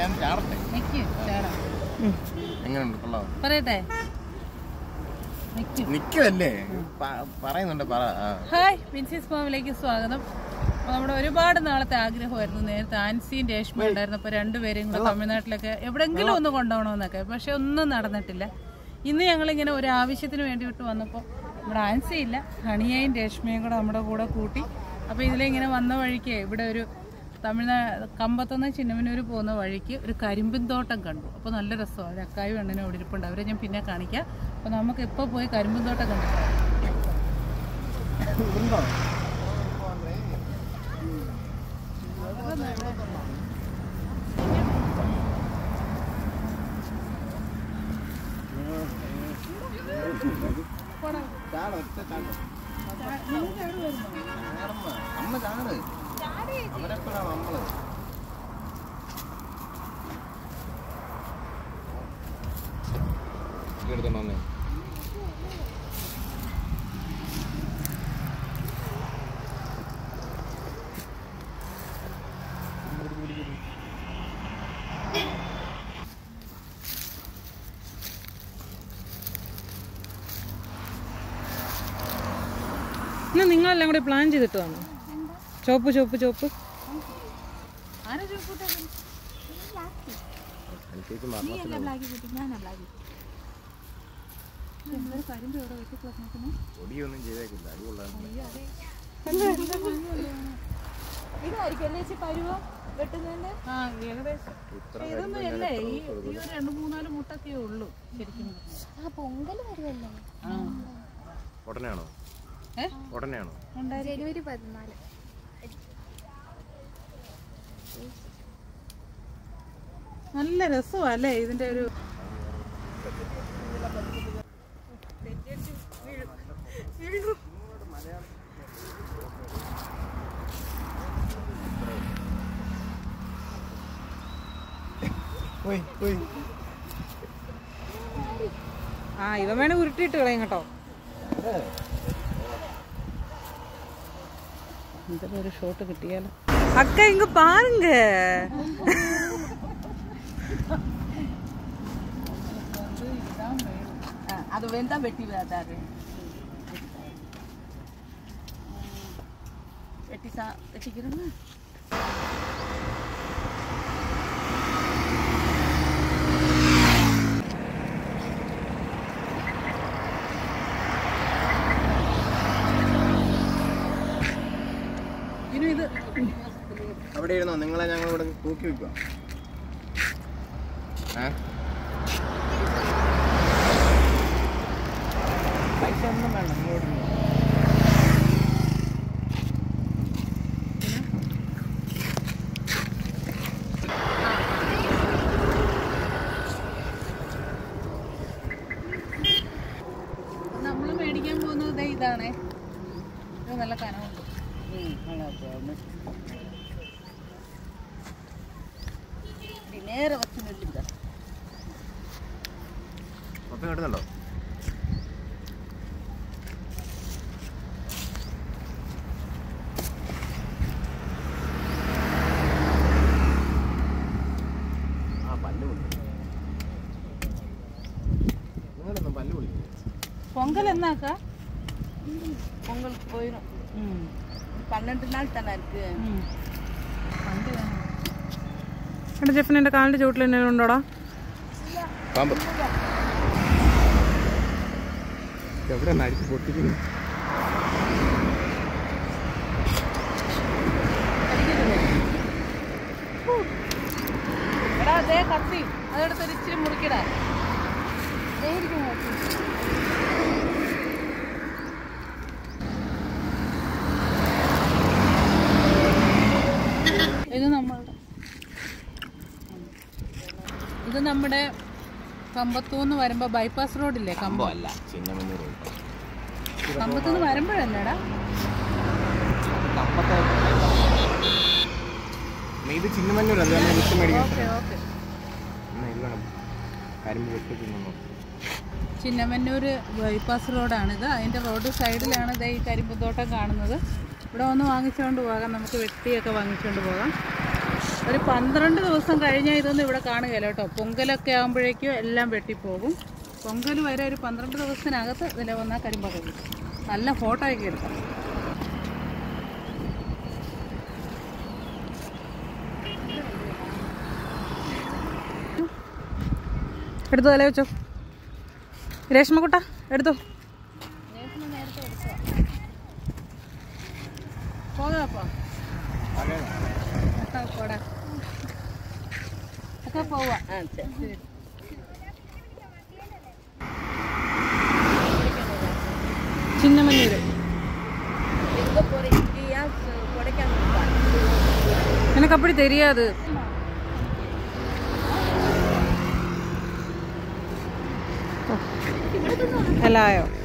ഞാൻ ചാടട്ടെ നിക്ക് ചേടാ എങ്ങനെയുണ്ട് കൊള്ളാം പറയട്ടെ നിക്ക് നിക്കല്ലേ പ- പറയുന്നുണ്ട് പറ ആ. ഹായ് വിൻസീസ് ഫാമിലേക്ക് സ്വാഗതം അപ്പോൾ നമ്മുടെ ഒരുപാട് നാളത്തെ ആഗ്രഹമായിരുന്നു നേരത്തെ ആൻസിയും രേഷ്മ ഉണ്ടായിരുന്നപ്പോൾ രണ്ടുപേരെയും കൂടെ തമിഴ്നാട്ടിലൊക്കെ എവിടെങ്കിലും ഒന്ന് കൊണ്ടുപോകണമെന്നൊക്കെ പക്ഷെ ഒന്നും നടന്നിട്ടില്ല ഇന്ന് ഞങ്ങളിങ്ങനെ ഒരു ആവശ്യത്തിന് വേണ്ടിയിട്ട് വന്നപ്പോൾ നമ്മുടെ ആൻസി ഇല്ല ഹണിയയും രേഷ്മയും കൂടെ നമ്മുടെ കൂടെ കൂട്ടി അപ്പോൾ ഇതിലിങ്ങനെ വന്ന വഴിക്ക് ഇവിടെ ഒരു തമിഴ്നാട് കമ്പത്തുനിന്ന് ചിന്നമനൂർ പോകുന്ന വഴിക്ക് ഒരു കരിമ്പിൻ തോട്ടം കണ്ടു അപ്പോൾ നല്ല രസമാണ് ഒരു അക്കായും എണ്ണനും അവിടെ ഇരിപ്പുണ്ട് അവരെ ഞാൻ പിന്നെ കാണിക്കാം അപ്പോൾ നമുക്ക് ഇപ്പോൾ പോയി കരിമ്പിൻ തോട്ടം കണ്ടിട്ട് അമ്മ ചാട് അവരെപ്പോഴാണ് നമ്മള് എടുത്തോണ്ട് വന്നേ എന്നാ നിങ്ങളെല്ലാം കൂടി പ്ലാൻ ചെയ്തിട്ട് വന്നു ചോപ്പ് ചോപ്പ് ചോപ്പ് ആരാ ചോദിക്കൂട്ടെ എനിക്ക് മരണത്തിന് പൊടിയൊന്നും ചെയ്തേക്കില്ല അത് കൊള്ളാം ആ ഏകദേശം ഇത്ര ഇതൊന്നും അല്ലേ ഈ ഈ ഒരു രണ്ട് മൂന്നാല് മുട്ടൊക്കെ ഉള്ളൂ ശരിക്കും പറഞ്ഞാൽ. ആ പൊങ്കൽ വരുമല്ലോ ആ ഉടനെയാണോ ഏ? ഉടനെയാണോ ജനുവരി പതിനാല് നല്ല രസമല്ലേ ഇതിന്റെ ഒരു പോയി പോയി ആ ഇവൻ വേണേ ഉരുട്ടിയിട്ട് കളയും കേട്ടോ എന്തെങ്കിലും ഒരു ഷോട്ട് കിട്ടിയാലോ അക്ക ഇങ്ങ പാരുങ്ക அது வெந்தா வெட்டி விடாதாரு வெட்டி சா வெட்டிக்கிறோமா ഇനി ഇത് അവിടെ ഇരുന്നോ നിങ്ങളെ ഞങ്ങൾ ഇവിടെ തൂക്കി വെക്കുക ഏ പൈസ ഒന്നും വേണം ഇങ്ങോട്ട് നമ്മൾ മേടിക്കാൻ പോകുന്നത് ദേ ഇതാണേ ഇത് നല്ല കനമുണ്ട് ഇത് നേരെ വച്ച് നിൽക്കുക മൊത്തം കിട്ടുന്നുണ്ടോ ആ പല്ല് പൊളി നിങ്ങളൊന്നും പല്ല് പൊളിക്കില്ലേ பொங்கல் என்னக்கா பொங்கலுக்கு போயிடும் பன்னெண்டு நாள் தானே இருக்கு பண்டு എടാ ജെഫിന് എന്റെ കാലിന്റെ ചോട്ടിൽ എന്തെങ്കിലും ഉണ്ടോടാ പാമ്പ് എവിടെ നരിച്ച് പൊട്ടിക്കുന്നു എടാ അതേ കത്തി അതെടുത്ത് ഇച്ചിരി മുറിക്കടാ ഇത് നമ്മളുടെ ഇത് നമ്മുടെ കമ്പത്തൂന്ന് വരുമ്പോ ബൈപ്പാസ് റോഡില്ലേ കമ്പം അല്ല ചിന്നമന്നൂർ കമ്പത്തൂന്ന് വരുമ്പോഴല്ലേടാ ഇത് ചിന്നമന്നൂർ അത് നമ്മൾ വിത്ത് മേടിക്കും ഓക്കെ ഓക്കെ എന്നാ ഇത് വേണം കരിമ്പ് വെട്ടി തിന്നു ചിന്നമന്നൂര് ബൈപ്പാസ് റോഡാണിത് അതിൻ്റെ റോഡ് സൈഡിലാണ് ദേ ഈ കരിമ്പുത്തോട്ടം കാണുന്നത് ഇവിടെ ഒന്ന് വാങ്ങിച്ചുകൊണ്ട് പോകാം നമുക്ക് വെട്ടിയൊക്കെ വാങ്ങിച്ചുകൊണ്ട് പോകാം ഒരു പന്ത്രണ്ട് ദിവസം കഴിഞ്ഞാൽ ഇതൊന്നും ഇവിടെ കാണുകയില്ല കേട്ടോ പൊങ്കലൊക്കെ ആകുമ്പോഴേക്കും എല്ലാം വെട്ടിപ്പോകും പൊങ്കൽ വരെ ഒരു പന്ത്രണ്ട് ദിവസത്തിനകത്ത് ഇതിൽ വന്നാൽ കരിമ്പൊക്കെ കിട്ടും നല്ല ഫോട്ടോ ഒക്കെ എടുക്കാം എടുത്തോ തല വെച്ചോ രേഷ്മക്കുട്ട എടുത്തോ പോകാപ്പോ പോടാ ഒക്കെ പോവാ ആ ശരി ചിന്നമന്നൂര് எனக்கு அப்படி தெரியாது എല്ലായോ